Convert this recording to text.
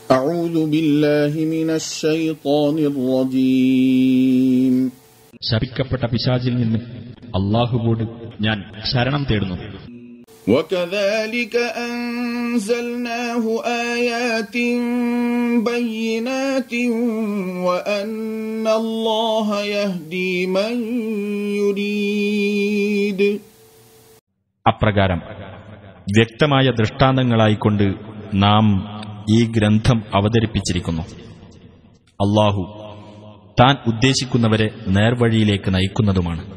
أعوذ بالله من الشيطان الرجيم ശപിക്കപ്പെട്ട പിശാചിൽ നിന്ന് അള്ളാഹുവോട് ഞാൻ ശരണം തേടുന്നു وكذلك أنزلناه آيات بينات وأن الله يهدي من يريد അപ്രകാരം വ്യക്തമായ ദൃഷ്ടാന്തങ്ങളായിക്കൊണ്ട് നാം ഈ ഗ്രന്ഥം അവതരിപ്പിച്ചിരിക്കുന്നു അള്ളാഹു താൻ ഉദ്ദേശിക്കുന്നവരെ നേർവഴിയിലേക്ക് നയിക്കുന്നതുമാണ്